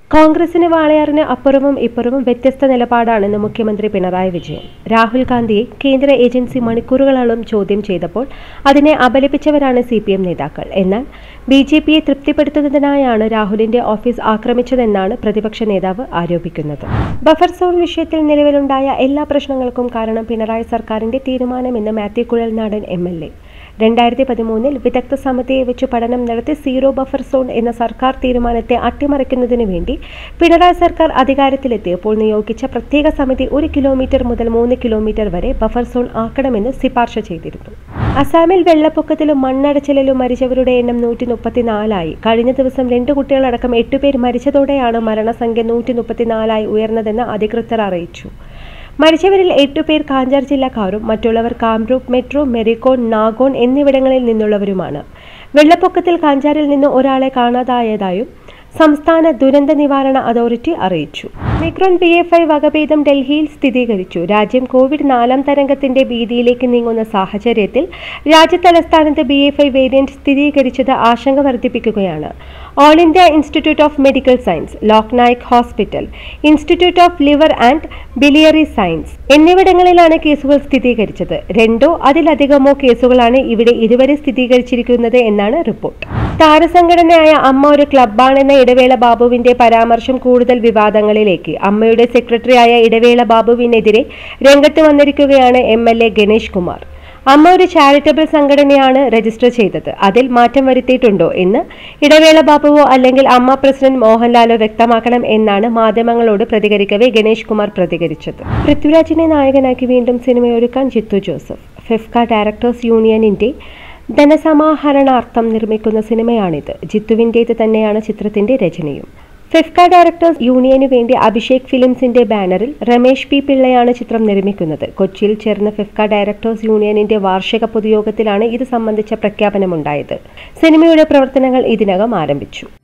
കോൺഗ്രസിന് വാളയാറിന് അപ്പുറവും ഇപ്പുറവും വ്യത്യസ്ത നിലപാടാണെന്ന് മുഖ്യമന്ത്രി പിണറായി വിജയൻ രാഹുൽ ഗാന്ധിയെ കേന്ദ്ര ഏജൻസി മണിക്കൂറുകളോളം ചോദ്യം ചെയ്തപ്പോൾ അതിനെ അപലപിച്ചവരാണ് സി പി എം നേതാക്കൾ എന്നാൽ ബി ജെ പിയെ തൃപ്തിപ്പെടുത്തുന്നതിനായാണ് രാഹുലിന്റെ ഓഫീസ് ആക്രമിച്ചതെന്നാണ് പ്രതിപക്ഷ നേതാവ് ആരോപിക്കുന്നത് ബഫർ സോൺ വിഷയത്തിൽ നിലവിലുണ്ടായ എല്ലാ പ്രശ്നങ്ങൾക്കും കാരണം പിണറായി സർക്കാരിന്റെ തീരുമാനമെന്ന് Mathew Kuzhalnadan M L A രണ്ടായിരത്തി പതിമൂന്നിൽ വിദഗ്ധ സമിതിയെ വെച്ച് പഠനം നടത്തി സീറോ ബഫർ സോൺ എന്ന സർക്കാർ തീരുമാനത്തെ അട്ടിമറിക്കുന്നതിന് വേണ്ടി പിണറായി സർക്കാർ അധികാരത്തിലെത്തിയപ്പോൾ നിയോഗിച്ച പ്രത്യേക സമിതി ഒരു കിലോമീറ്റർ മുതൽ മൂന്ന് കിലോമീറ്റർ വരെ ബഫർ സോൺ ആക്കണമെന്ന് ശുപാർശ ചെയ്തിരുന്നു അസാമിൽ വെള്ളപ്പൊക്കത്തിലും മണ്ണടച്ചിലിലും മരിച്ചവരുടെ എണ്ണം നൂറ്റി മുപ്പത്തിനാലായി കഴിഞ്ഞ ദിവസം രണ്ട് കുട്ടികളടക്കം എട്ടുപേർ മരിച്ചതോടെയാണ് മരണസംഖ്യ നൂറ്റി മുപ്പത്തിനാലായി ഉയർന്നതെന്ന് അധികൃതർ അറിയിച്ചു മരിച്ചവരിൽ എട്ടുപേർ കാഞ്ചാർ ജില്ലക്കാരും മറ്റുള്ളവർ കാംരൂപ് മെട്രോ മെറിക്കോൺ നാഗോൺ എന്നിവിടങ്ങളിൽ നിന്നുള്ളവരുമാണ് വെള്ളപ്പൊക്കത്തിൽ കാഞ്ചാറിൽ നിന്ന് ഒരാളെ കാണാതായതായും സംസ്ഥാന ദുരന്ത നിവാരണ അതോറിറ്റി അറിയിച്ചു മിക്രോൺ ബി എഫ് ഐ വകഭേദം ഡൽഹിയിൽ സ്ഥിരീകരിച്ചു രാജ്യം കോവിഡ് നാലാം തരംഗത്തിന്റെ ഭീതിയിലേക്ക് നീങ്ങുന്ന സാഹചര്യത്തിൽ രാജ്യതലസ്ഥാനത്ത് ബി എഫ് ഐ വേരിയന്റ് സ്ഥിരീകരിച്ചത് ആശങ്ക വർദ്ധിപ്പിക്കുകയാണ് All India Institute of Medical Science Loknayak Hospital Institute of Liver and Biliary Science എന്നിവിടങ്ങളിലാണ് കേസുകൾ സ്ഥിരീകരിച്ചത് രണ്ടോ അതിലധികമോ കേസുകളാണ് ഇവിടെ ഇതുവരെ സ്ഥിരീകരിച്ചിരിക്കുന്നത് എന്നാണ് റിപ്പോർട്ട് താരസംഘടനയായ അമ്മ ഒരു ക്ലബ്ബാണെന്ന ഇടവേള ബാബുവിന്റെ പരാമർശം കൂടുതൽ വിവാദങ്ങളിലേക്ക് അമ്മയുടെ സെക്രട്ടറിയായ ഇടവേള ബാബുവിനെതിരെ രംഗത്ത് വന്നിരിക്കുകയാണ് M L A Ganesh Kumar Amma ഒരു ചാരിറ്റബിൾ സംഘടനയാണ് രജിസ്റ്റർ ചെയ്തത് അതിൽ മാറ്റം വരുത്തിയിട്ടുണ്ടോ എന്ന് ഇടവേള ബാബുവോ അല്ലെങ്കിൽ അമ്മ പ്രസിഡന്റ് മോഹൻലാലോ വ്യക്തമാക്കണം എന്നാണ് മാധ്യമങ്ങളോട് പ്രതികരിക്കവേ ഗണേഷ് കുമാർ പ്രതികരിച്ചത് പൃഥ്വിരാജിനെ നായകനാക്കി വീണ്ടും സിനിമയൊരുക്കാൻ ജിത്തു ജോസഫ് ഫിഫ്ക ഡയറക്ടേഴ്സ് യൂണിയനിന്റെ ധനസമാഹരണാർത്ഥം നിർമ്മിക്കുന്ന സിനിമയാണിത് ജിത്തുവിൻ്റേത് തന്നെയാണ് ചിത്രത്തിന്റെ രചനയും ഫിഫ്ക ഡയറക്ടേഴ്സ് യൂണിയനു വേണ്ടി അഭിഷേക് ഫിലിംസിന്റെ ബാനറിൽ രമേഷ് പി പിള്ളയാണ് ചിത്രം നിർമ്മിക്കുന്നത് കൊച്ചിയിൽ ചേർന്ന ഫിഫ്ക ഡയറക്ടേഴ്സ് യൂണിയനിന്റെ വാർഷിക പൊതുയോഗത്തിലാണ് ഇത് സംബന്ധിച്ച പ്രഖ്യാപനമുണ്ടായത് സിനിമയുടെ പ്രവർത്തനങ്ങൾ ഇതിനകം ആരംഭിച്ചു